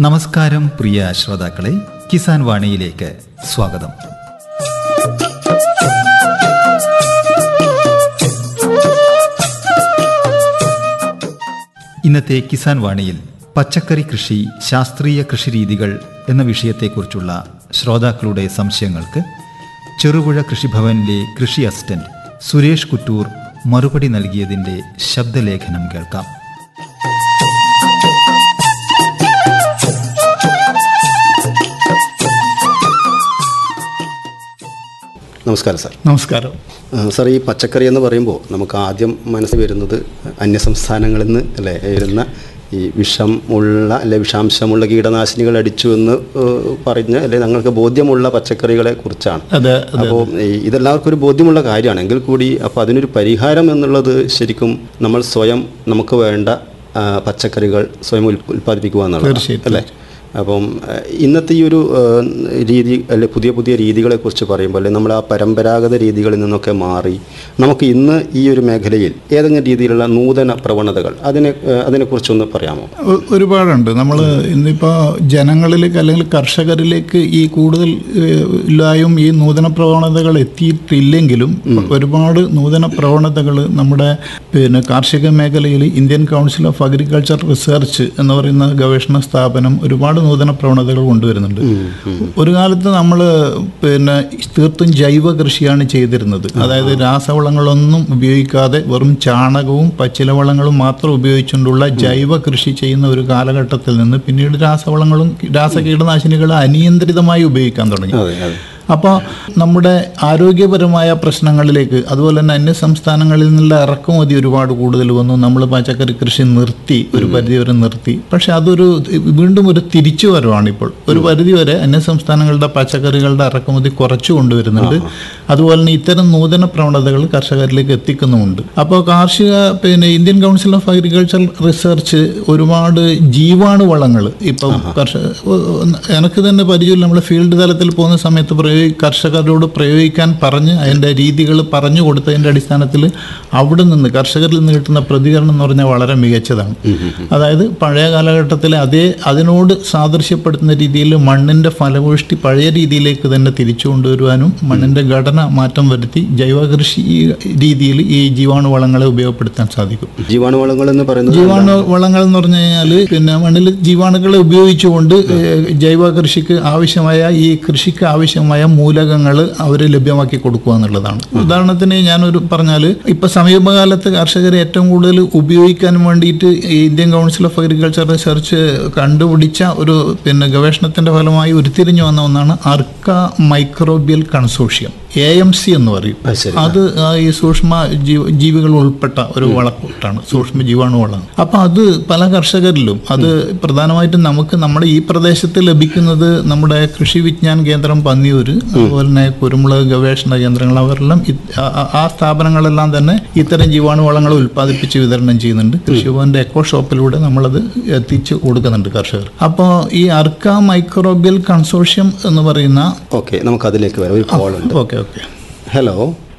നമസ്കാരം പ്രിയ ശ്രോതാക്കളെ കിസാൻ വാണിയിലേക്ക് സ്വാഗതം ഇന്നത്തെ കിസാൻ വാണിയിൽ പച്ചക്കറി കൃഷി ശാസ്ത്രീയ കൃഷിരീതികൾ എന്ന വിഷയത്തെക്കുറിച്ചുള്ള ശ്രോതാക്കളുടെ സംശയങ്ങൾക്ക് ചെറുപുഴ കൃഷിഭവനിലെ കൃഷി അസിസ്റ്റന്റ് സുരേഷ് കുറ്റൂർ മറുപടി നൽകിയതിന്റെ ശബ്ദലേഖനം കേൾക്കാം നമസ്കാരം സാർ നമസ്കാരം ആ, സാർ ഈ പച്ചക്കറി എന്ന് പറയുമ്പോൾ നമുക്ക് ആദ്യം മനസ്സിൽ വരുന്നത് അന്യസംസ്ഥാനങ്ങളിൽ നിന്ന് അല്ലേ വരുന്ന ഈ വിഷം ഉള്ള അല്ലെ വിഷാംശമുള്ള കീടനാശിനികൾ അടിച്ചു എന്ന് ഏഹ്, പറഞ്ഞ് അല്ലെ ഞങ്ങൾക്ക് ബോധ്യമുള്ള പച്ചക്കറികളെ കുറിച്ചാണ് അതെ അപ്പോൾ ഇതെല്ലാവർക്കും ഒരു ബോധ്യമുള്ള കാര്യമാണ് എങ്കിൽ കൂടി അപ്പോൾ അതിനൊരു പരിഹാരം എന്നുള്ളത് ശരിക്കും നമ്മൾ സ്വയം നമുക്ക് വേണ്ട ആ, പച്ചക്കറികൾ സ്വയം ഉൽ- ഉൽപ്പാദിപ്പിക്കുക എന്നുള്ളതാണ് തീർച്ചയായിട്ടും. അല്ലേ അപ്പം ഏഹ്, ഇന്നത്തെ ഈ ഒരു ഏഹ്, രീതി അല്ലെ പുതിയ പുതിയ രീതികളെ കുറിച്ച് പറയുമ്പോൾ അല്ലെ നമ്മൾ ആ പരമ്പരാഗത രീതികളിൽ നിന്നൊക്കെ മാറി നമുക്ക് ഇന്ന് ഈ ഒരു മേഖലയിൽ ഏതെങ്കിലും രീതിയിലുള്ള നൂതന പ്രവണതകൾ അതിനെ ഏഹ്, അതിനെക്കുറിച്ചൊന്ന് പറയാമോ ഒ- ഒരുപാടുണ്ട് നമ്മൾ ഇന്നിപ്പോൾ ജനങ്ങളിലേക്ക് അല്ലെങ്കിൽ കർഷകരിലേക്ക് ഈ കൂടുതൽ ഏഹ്, ഇല്ലായും ഈ നൂതന പ്രവണതകൾ എത്തിയിട്ടില്ലെങ്കിലും ഒരുപാട് നൂതന പ്രവണതകൾ നമ്മുടെ പിന്നെ കാർഷിക മേഖലയിൽ Indian Council of Agriculture Research എന്ന് പറയുന്ന ഗവേഷണ സ്ഥാപനം ഒരുപാട് നൂതന പ്രവണതകൾ കൊണ്ടുവരുന്നുണ്ട് ഒരു കാലത്ത് നമ്മൾ പിന്നെ തീർത്തും ജൈവ കൃഷിയാണ് ചെയ്തിരുന്നത് അതായത് രാസവളങ്ങളൊന്നും ഉപയോഗിക്കാതെ വെറും ചാണകവും പച്ചിലവളങ്ങളും മാത്രം ഉപയോഗിച്ചുകൊണ്ടുള്ള ജൈവ കൃഷി ചെയ്യുന്ന ഒരു കാലഘട്ടത്തിൽ നിന്ന് പിന്നീട് രാസവളങ്ങളും രാസ കീടനാശിനികൾ അനിയന്ത്രിതമായി ഉപയോഗിക്കാൻ തുടങ്ങി അതെ അതെ അപ്പോൾ നമ്മുടെ ആരോഗ്യപരമായ പ്രശ്നങ്ങളിലേക്ക് അതുപോലെ തന്നെ അന്യ സംസ്ഥാനങ്ങളിൽ നിന്നുള്ള ഇറക്കുമതി ഒരുപാട് കൂടുതൽ വന്നു നമ്മൾ പച്ചക്കറി കൃഷി നിർത്തി ഒരു പരിധി വരെ നിർത്തി പക്ഷെ അതൊരു വീണ്ടും ഒരു തിരിച്ചുവരവാണ് ഇപ്പോൾ ഒരു പരിധി വരെ അന്യ സംസ്ഥാനങ്ങളുടെ പച്ചക്കറികളുടെ ഇറക്കുമതി കുറച്ചു കൊണ്ടുവരുന്നുണ്ട് അതുപോലെ തന്നെ ഇത്തരം നൂതന പ്രവണതകൾ കർഷകരിലേക്ക് എത്തിക്കുന്നുമുണ്ട് അപ്പോൾ കാർഷിക പിന്നെ Indian Council of Agriculture Research ഒരുപാട് ജീവാണു വളങ്ങൾ ഇപ്പം കർഷക എനിക്ക് തന്നെ പരിചയമില്ല നമ്മൾ ഫീൽഡ് തലത്തിൽ പോകുന്ന സമയത്ത് പ്രയോഗി കർഷകരോട് പ്രയോഗിക്കാൻ പറഞ്ഞ് അതിൻ്റെ രീതികൾ പറഞ്ഞു കൊടുത്തതിൻ്റെ അടിസ്ഥാനത്തിൽ അവിടെ നിന്ന് കർഷകരിൽ നിന്ന് കിട്ടുന്ന പ്രതികരണം എന്ന് പറഞ്ഞാൽ വളരെ മികച്ചതാണ് അതായത് പഴയ കാലഘട്ടത്തിലെ അതേ അതിനോട് സാദൃശ്യപ്പെടുത്തുന്ന രീതിയിൽ മണ്ണിൻ്റെ ഫലപുഷ്ടി പഴയ രീതിയിലേക്ക് തന്നെ തിരിച്ചു കൊണ്ടുവരുവാനും മണ്ണിൻ്റെ ഘടന മാറ്റം വരുത്തി ജൈവ കൃഷി രീതിയിൽ ഈ ജീവാണു വളങ്ങളെ ഉപയോഗപ്പെടുത്താൻ സാധിക്കും ജീവാണുവളങ്ങൾ എന്ന് പറയുന്നത് ജീവാണു വളങ്ങൾ എന്ന് പറഞ്ഞു കഴിഞ്ഞാൽ പിന്നെ മണ്ണിൽ ജീവാണുക്കളെ ഉപയോഗിച്ചുകൊണ്ട് ഏഹ്, ജൈവ കൃഷിക്ക് ആവശ്യമായ ഈ കൃഷിക്ക് ആവശ്യമായ മൂലകങ്ങൾ അവർ ലഭ്യമാക്കി കൊടുക്കുക എന്നുള്ളതാണ് ഉദാഹരണത്തിന് ഞാനൊരു പറഞ്ഞാൽ ഇപ്പൊ സമീപകാലത്ത് കർഷകരെ ഏറ്റവും കൂടുതൽ ഉപയോഗിക്കാൻ വേണ്ടിയിട്ട് ഈ Indian Council of Agriculture Research കണ്ടുപിടിച്ച ഒരു പിന്നെ ഗവേഷണത്തിന്റെ ഫലമായി ഉരുത്തിരിഞ്ഞു വന്ന ഒന്നാണ് Arka microbial consortium A M C എന്ന് പറയും അത് ശരി അത് ആ ഈ സൂക്ഷ്മ ജീവ ജീവികൾ ഉൾപ്പെട്ട ഒരു വളക്കൂട്ടാണ് സൂക്ഷ്മ ജീവാണു വളമാണ് അപ്പൊ അത് പല കർഷകരിലും അത് പ്രധാനമായിട്ടും നമുക്ക് നമ്മുടെ ഈ പ്രദേശത്ത് ലഭിക്കുന്നത് നമ്മുടെ കൃഷി വിജ്ഞാൻ കേന്ദ്രം പന്നിയൂര് അതുപോലെ തന്നെ കുരുമുളക് ഗവേഷണ കേന്ദ്രങ്ങൾ അവരെല്ലാം ഇത് ആ- ആ- ആ സ്ഥാപനങ്ങളെല്ലാം തന്നെ ഇത്തരം ജീവാണു വളങ്ങൾ ഉൽപ്പാദിപ്പിച്ച് വിതരണം ചെയ്യുന്നുണ്ട് കൃഷിഭവന്റെ എക്കോ ഷോപ്പിലൂടെ നമ്മളത് എത്തിച്ചു കൊടുക്കുന്നുണ്ട് കർഷകർ അപ്പോൾ ഈ അർക്ക മൈക്രോബിയൽ കൺസോഷ്യം എന്ന് പറയുന്ന ഓക്കെ നമുക്ക് അതിലേക്ക് വരാം ഒരു കോൾ ഉണ്ട് ഓക്കെ ഓക്കെ ഹലോ